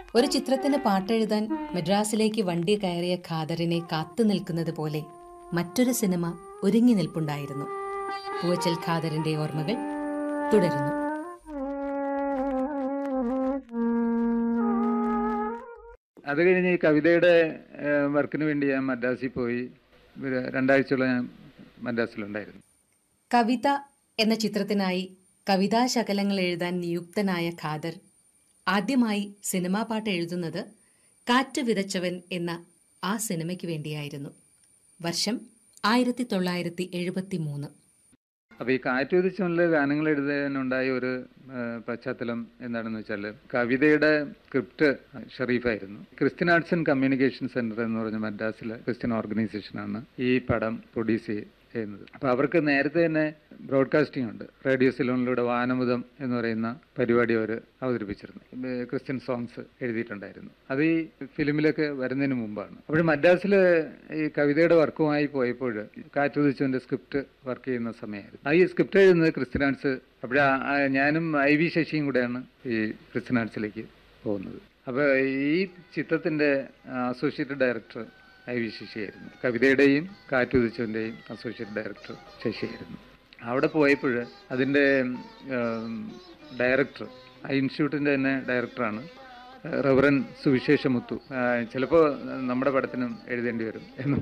ഒരു ചിത്രത്തിന് പാട്ടെഴുതാൻ മദ്രാസിലേക്ക് വണ്ടി കയറിയ ഖാദറിനെ കാത്തു നിൽക്കുന്നത് പോലെ മറ്റൊരു സിനിമ ഒരുങ്ങി നിൽപ്പുണ്ടായിരുന്നു പൂവച്ചൽ ഖാദറിന്റെ ഓർമ്മകൾ തുടരുന്നു അത് കഴിഞ്ഞ് ഈ കവിതയുടെ ഏഹ്, വർക്കിന് വേണ്ടി ഞാൻ മദ്രാസിൽ പോയി ഒരു രണ്ടാഴ്ചയോളം ഞാൻ മദ്രാസിലുണ്ടായിരുന്നു കവിത എന്ന ചിത്രത്തിനായി കവിതാശകലങ്ങൾ എഴുതാൻ നിയുക്തനായ ഖാദർ ആദ്യമായി സിനിമാ പാട്ട് എഴുതുന്നത് കാറ്റ് വിതച്ചവൻ എന്ന ആ സിനിമയ്ക്ക് വേണ്ടിയായിരുന്നു വർഷം ആയിരത്തി തൊള്ളായിരത്തി എഴുപത്തി മൂന്ന് അപ്പോൾ ഈ കാറ്റ് വിധിച്ചുള്ള ഗാനങ്ങൾ എഴുതാനുണ്ടായ ഒരു ഏഹ്, പശ്ചാത്തലം എന്താണെന്ന് വെച്ചാൽ കവിതയുടെ സ്ക്രിപ്റ്റ് ഷെറീഫായിരുന്നു Christian arts and communication centre എന്ന് പറഞ്ഞ മദ്രാസിലെ ക്രിസ്ത്യൻ ഓർഗനൈസേഷനാണ് ഈ പടം പ്രൊഡ്യൂസ് ചെയ്യുന്നത് അപ്പോൾ അവർക്ക് നേരത്തെ തന്നെ ബ്രോഡ്കാസ്റ്റിംഗ് ഉണ്ട് റേഡിയോ സിലോണിലൂടെ വാനമുദം എന്ന് പറയുന്ന പരിപാടി അവർ അവതരിപ്പിച്ചിരുന്നു ഏഹ്, ക്രിസ്ത്യൻ സോങ്സ് എഴുതിയിട്ടുണ്ടായിരുന്നു അത് ഈ ഫിലിമിലൊക്കെ വരുന്നതിന് മുമ്പാണ് അപ്പോൾ മദ്രാസിൽ ഈ കവിതയുടെ വർക്കുമായി പോയപ്പോൾ കാറ്റുദിച്ചുവിൻ്റെ സ്ക്രിപ്റ്റ് വർക്ക് ചെയ്യുന്ന സമയമായിരുന്നു ആ ഈ സ്ക്രിപ്റ്റ് എഴുതുന്നത് ക്രിസ്ത്യൻ ആർട്സ് അപ്പോൾ ഞാനും ഐ വി ശശിയും കൂടെയാണ് ഈ ക്രിസ്ത്യൻ ആർട്സിലേക്ക് പോകുന്നത് അപ്പോൾ ഈ ചിത്രത്തിൻ്റെ അസോസിയേറ്റ് ഡയറക്ടർ ഐ വി ശശിയായിരുന്നു കവിതയുടെയും കാറ്റുദിച്ചുവിൻ്റെയും അസോസിയേറ്റ് ഡയറക്ടർ ശശിയായിരുന്നു അവിടെ പോയപ്പോൾ അതിൻ്റെ ഡയറക്ടർ ആ ഇൻസ്റ്റിറ്റ്യൂട്ടിൻ്റെ തന്നെ ഡയറക്ടറാണ് റവറൻ സുവിശേഷമുത്തു ചിലപ്പോൾ നമ്മുടെ പടത്തിനും എഴുതേണ്ടി വരും എന്ന്